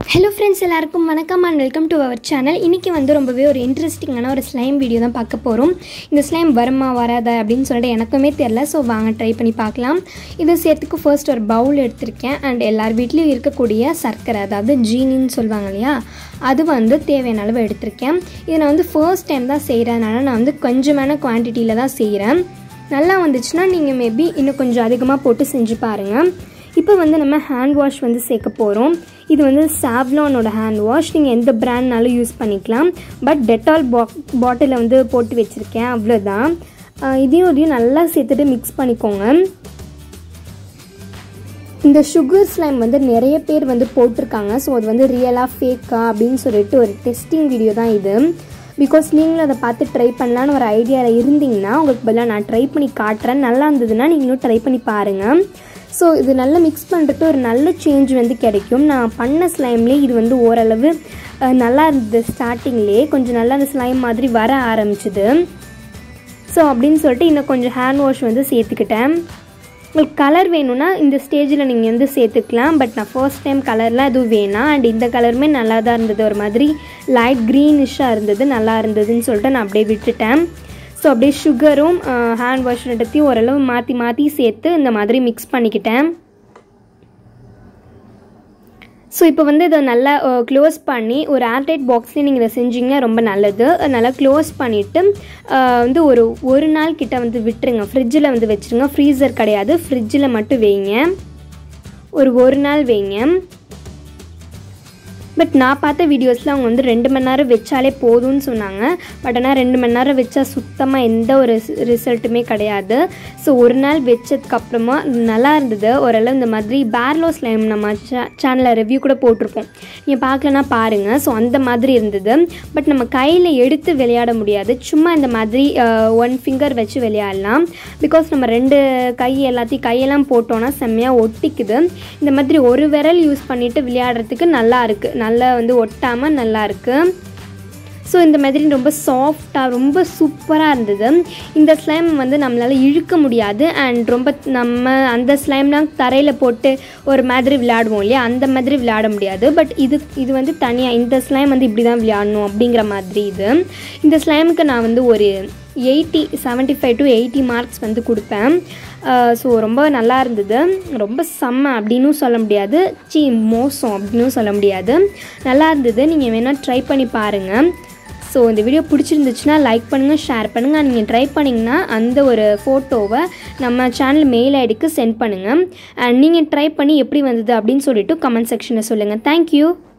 hello friends எல்லாருக்கும் வணக்கம் and welcome to our channel இன்றைக்கி வந்து ரொம்பவே ஒரு இன்ட்ரெஸ்டிங்கான ஒரு ஸ்லைம் வீடியோ தான் பார்க்க போகிறோம் இந்த ஸ்லைம் வருமா வராதா அப்படின்னு சொல்லிட்டு எனக்குமே தெரில ஸோ வாங்க ட்ரை பண்ணி பார்க்கலாம் இது சேர்த்துக்கு ஃபர்ஸ்ட் ஒரு பவுல் எடுத்திருக்கேன் அண்ட் எல்லார் வீட்லேயும் இருக்கக்கூடிய சர்க்கரை அதாவது ஜீனின்னு சொல்லுவாங்க இல்லையா அது வந்து தேவையான அளவு எடுத்திருக்கேன் இதை நான் வந்து ஃபர்ஸ்ட் டைம் தான் செய்கிறதுனால நான் வந்து கொஞ்சமான குவான்டிட்டியில் தான் செய்கிறேன் நல்லா வந்துச்சுன்னா நீங்கள் மேபி இன்னும் கொஞ்சம் அதிகமாக போட்டு செஞ்சு பாருங்கள் இப்போ வந்து நம்ம ஹேண்ட் வாஷ் வந்து சேர்க்க போகிறோம் இது வந்து சாவ்லானோட ஹேண்ட் வாஷ் நீங்கள் எந்த பிராண்ட்னாலும் யூஸ் பண்ணிக்கலாம் பட் டெட்டால் பா பாட்டிலில் வந்து போட்டு வச்சுருக்கேன் அவ்வளோதான் ஆஹ் இதையும் இதையும் நல்லா சேர்த்துட்டு மிக்ஸ் பண்ணிக்கோங்க இந்த சுகர் ஸ்லைம் வந்து நிறைய பேர் வந்து போட்டிருக்காங்க ஸோ அது வந்து ரியலாக ஃபேக்கா அப்படின்னு சொல்லிட்டு ஒரு டெஸ்டிங் வீடியோ தான் இது பிகாஸ் நீங்களும் அதை பார்த்து ட்ரை பண்ணலான்னு ஒரு ஐடியாவில் இருந்தீங்கன்னா உங்களுக்கு பதிலாக நான் ட்ரை பண்ணி காட்டுறேன் நல்லா இருந்ததுன்னா நீங்களும் ட்ரை பண்ணி பாருங்கள் ஸோ இது நல்லா மிக்ஸ் பண்ணுறதுக்கு ஒரு நல்ல சேஞ்ச் வந்து கிடைக்கும் நான் பண்ண ஸ்லைம்லேயே இது வந்து ஓரளவு அஹ், நல்லா இருந்தது ஸ்டார்டிங்லேயே கொஞ்சம் நல்லா அந்த ஸ்லைம் மாதிரி வர ஆரம்பிச்சுது ஸோ அப்படின்னு சொல்லிட்டு இன்னும் கொஞ்சம் ஹேண்ட் வாஷ் வந்து சேர்த்துக்கிட்டேன் உங்களுக்கு கலர் வேணும்னா இந்த ஸ்டேஜில் நீங்கள் வந்து சேர்த்துக்கலாம் பட் நான் ஃபர்ஸ்ட் டைம் கலர்லாம் எதுவும் வேணாம் அண்ட் இந்த கலருமே நல்லா தான் இருந்தது ஒரு மாதிரி லைட் க்ரீனிஷாக இருந்தது நல்லா இருந்ததுன்னு சொல்லிட்டு நான் அப்படியே விட்டுட்டேன் ஸோ அப்படியே சுகரும் ஹேண்ட் வாஷ் ரெண்டத்தையும் ஓரளவு மாற்றி மாற்றி சேர்த்து இந்த மாதிரி மிக்ஸ் பண்ணிக்கிட்டேன் ஸோ இப்போ வந்து இதை நல்லா க்ளோஸ் பண்ணி ஒரு ஏர்டைட் பாக்ஸ்லேயே நீங்கள் இதை செஞ்சீங்கன்னா ரொம்ப நல்லது நல்லா க்ளோஸ் பண்ணிவிட்டு வந்து ஒரு ஒரு நாள் கிட்ட வந்து விட்டுருங்க ஃப்ரிட்ஜில் வந்து வச்சுருங்க ஃப்ரீசர் கிடையாது ஃப்ரிட்ஜில் மட்டும் வைங்க ஒரு ஒரு நாள் வைங்க பட் நான் பார்த்த வீடியோஸில் அவங்க வந்து ரெண்டு மணி நேரம் வச்சாலே போதும்னு சொன்னாங்க பட் ஆனால் ரெண்டு மணி நேரம் வச்சா சுத்தமாக எந்த ஒரு ரிசல்ட்டுமே கிடையாது ஸோ ஒரு நாள் வச்சதுக்கப்புறமா நல்லா இருந்தது ஓரளவு இந்த மாதிரி பேர்லோ ஸ்லைம் நம்ம சே சேனலில் ரிவ்யூ கூட போட்டிருப்போம் நீங்கள் பார்க்கலன்னா பாருங்கள் ஸோ அந்த மாதிரி இருந்தது பட் நம்ம கையில் எடுத்து விளையாட முடியாது சும்மா இந்த மாதிரி ஒன் ஃபிங்கர் வச்சு விளையாடலாம் பிகாஸ் நம்ம ரெண்டு கை எல்லாத்தையும் கையெல்லாம் போட்டோன்னா செம்மையாக ஒட்டிக்குது இந்த மாதிரி ஒரு விரல் யூஸ் பண்ணிவிட்டு விளையாடுறதுக்கு நல்லா இருக்குது நல்லா வந்து ஒட்டாமல் நல்லா இருக்குது ஸோ இந்த மாதிரி ரொம்ப சாஃப்டாக ரொம்ப சூப்பராக இருந்தது இந்த ஸ்லைம் வந்து நம்மளால் இழுக்க முடியாது அண்ட் ரொம்ப நம்ம அந்த ஸ்லைம்லாம் தரையில் போட்டு ஒரு மாதிரி விளையாடுவோம் இல்லையா அந்த மாதிரி விளையாட முடியாது பட் இது இது வந்து தனியாக இந்த ஸ்லைம் வந்து இப்படி தான் விளையாடணும் அப்படிங்கிற மாதிரி இது இந்த ஸ்லைமுக்கு நான் வந்து ஒரு eighty seventy five to eighty marks வந்து கொடுப்பேன் ஸோ ரொம்ப நல்லா இருந்தது ரொம்ப செம்ம அப்படின்னும் சொல்ல முடியாது சி மோசம் அப்படின்னும் சொல்ல முடியாது நல்லா இருந்தது நீங்கள் வேணால் ட்ரை பண்ணி பாருங்கள் ஸோ இந்த வீடியோ பிடிச்சிருந்துச்சுன்னா லைக் பண்ணுங்கள் ஷேர் பண்ணுங்கள் நீங்கள் ட்ரை பண்ணிங்கன்னா அந்த ஒரு ஃபோட்டோவை நம்ம சேனல் மெயில் ஐடிக்கு சென்ட் பண்ணுங்கள் அண்ட் நீங்கள் ட்ரை பண்ணி எப்படி வந்தது அப்படின்னு சொல்லிட்டு கமெண்ட் செக்ஷனில் சொல்லுங்கள் தேங்க்யூ